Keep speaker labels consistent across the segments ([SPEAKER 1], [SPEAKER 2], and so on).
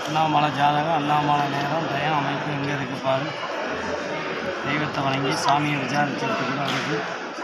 [SPEAKER 1] அண்ணாமலை ஜாதகம் அண்ணாமலை நேரம் தயம் அமைப்பு எங்கே இருக்குது பாரு தெய்வத்தை வணங்கி சாமியை விசாரிச்சுட்டு கூட இருக்குது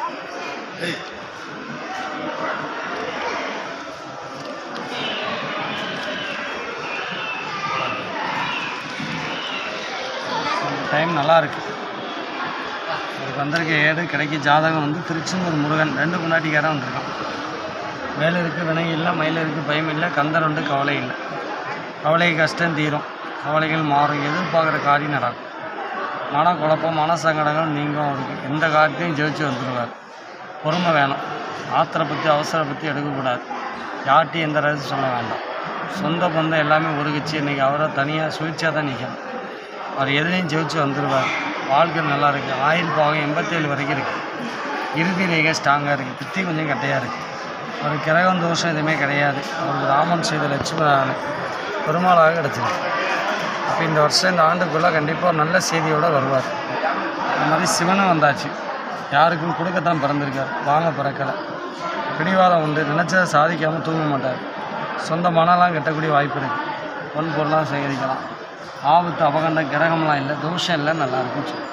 [SPEAKER 1] டைம் நல்லா இருக்கு இதுக்கு வந்திருக்க ஏடு கிடைக்க ஜாதகம் வந்து திருச்செந்தூர் முருகன் ரெண்டு முன்னாடிக்காரன் வந்திருக்கான் வேலை இருக்குது வினை இல்லை மயில் இருக்குது பயம் இல்லை கந்தர் உண்டு கவலை இல்லை கவலை கஷ்டம் தீரும் கவலைகள் மாறும் எதிர்பார்க்குற காரியம் நடக்கும் மன குழப்பம் மன சங்கடங்கள் நீங்கும் அவருக்கு எந்த காரியத்தையும் ஜெயிச்சு வந்துடுவார் பொறுமை வேணும் ஆத்திரை பற்றி அவசர பற்றி எடுக்கக்கூடாது யார்ட்டையும் எந்த ரகசியம் சொல்ல வேண்டாம் சொந்த பந்தம் எல்லாமே உருகிச்சு இன்றைக்கி அவரை தனியாக சுயேட்சையாக தான் நிற்கணும் அவர் எதுலேயும் ஜெயிச்சு வந்துடுவார் வாழ்க்கை நல்லா இருக்குது ஆயுள் பாகம் எண்பத்தேழு வரைக்கும் இருக்குது இறுதி ரேகை ஸ்ட்ராங்காக இருக்குது பித்தி கொஞ்சம் கட்டையாக இருக்குது ஒரு கிரகம் தோஷம் எதுவுமே கிடையாது அவருக்கு ராமன் செய்த லட்சுமணன் பெருமாளாக கிடச்சிருக்கு அப்போ இந்த வருஷம் இந்த ஆண்டுக்குள்ளே கண்டிப்பாக ஒரு நல்ல செய்தியோடு வருவார் அது மாதிரி சிவனும் வந்தாச்சு யாருக்கும் கொடுக்கத்தான் பிறந்திருக்கார் வாங்க பிறக்கலை பிடிவாதம் உண்டு நினச்சதை சாதிக்காமல் தூங்க மாட்டார் சொந்த மனம்லாம் கட்டக்கூடிய வாய்ப்பு இருக்குது பொன் பொருளாக சேகரிக்கலாம் ஆபத்து அபகண்டம் கிரகம்லாம் இல்லை தோஷம் இல்லை நல்லா இருக்கும் சொல்லு.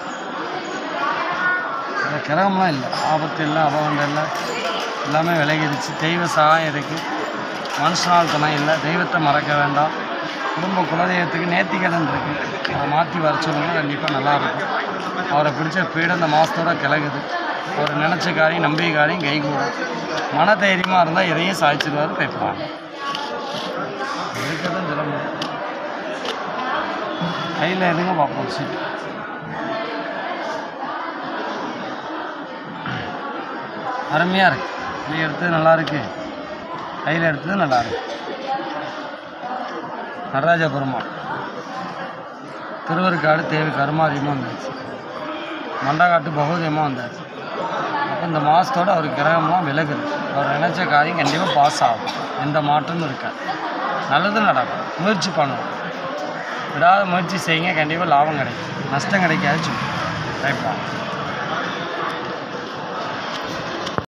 [SPEAKER 1] இந்த கிரகம்லாம் இல்லை ஆபத்து இல்லை அபகண்டம் இல்லை எல்லாமே விலகிடுச்சு தெய்வ சகாயம் இருக்குது மனுஷனால் துணை இல்லை தெய்வத்தை மறக்க வேண்டாம் குடும்ப குலதெய்வத்துக்கு நேர்த்திக்கடன் இருக்குது அதை மாற்றி வர சொல்லுங்க கண்டிப்பாக நல்லாயிருக்கும் அவரை பிடிச்ச பீடம் இந்த மாதத்தோட கிளகுது அவர் நினச்ச காரியம் நம்பிய காரியம் கைகூடும் மன தைரியமாக இருந்தால் எதையும் சாதிச்சிருவார் பயப்படாங்க இருக்கிறதும் சொல்ல முடியும் கையில் எதுங்க பார்ப்போம் சீட் அருமையாக இருக்கு வெளியே எடுத்தது நல்லா இருக்கு கையில் எடுத்தது நல்லா இருக்கு நடராஜ பெருமாள் திருவருக்காடு தேவி கருமாரியமாக வந்தாச்சு மண்டகாட்டு பகுதியமாக வந்தாச்சு அப்போ இந்த மாதத்தோட அவர் கிரகம்லாம் விலகுது அவர் நினச்ச காரியம் கண்டிப்பாக பாஸ் ஆகும் எந்த மாற்றமும் இருக்காது நல்லது நடக்கும் முயற்சி பண்ணுவோம் விடாத முயற்சி செய்யுங்க கண்டிப்பாக லாபம் கிடைக்கும் நஷ்டம் கிடைக்காது சொல்லி பயப்படாங்க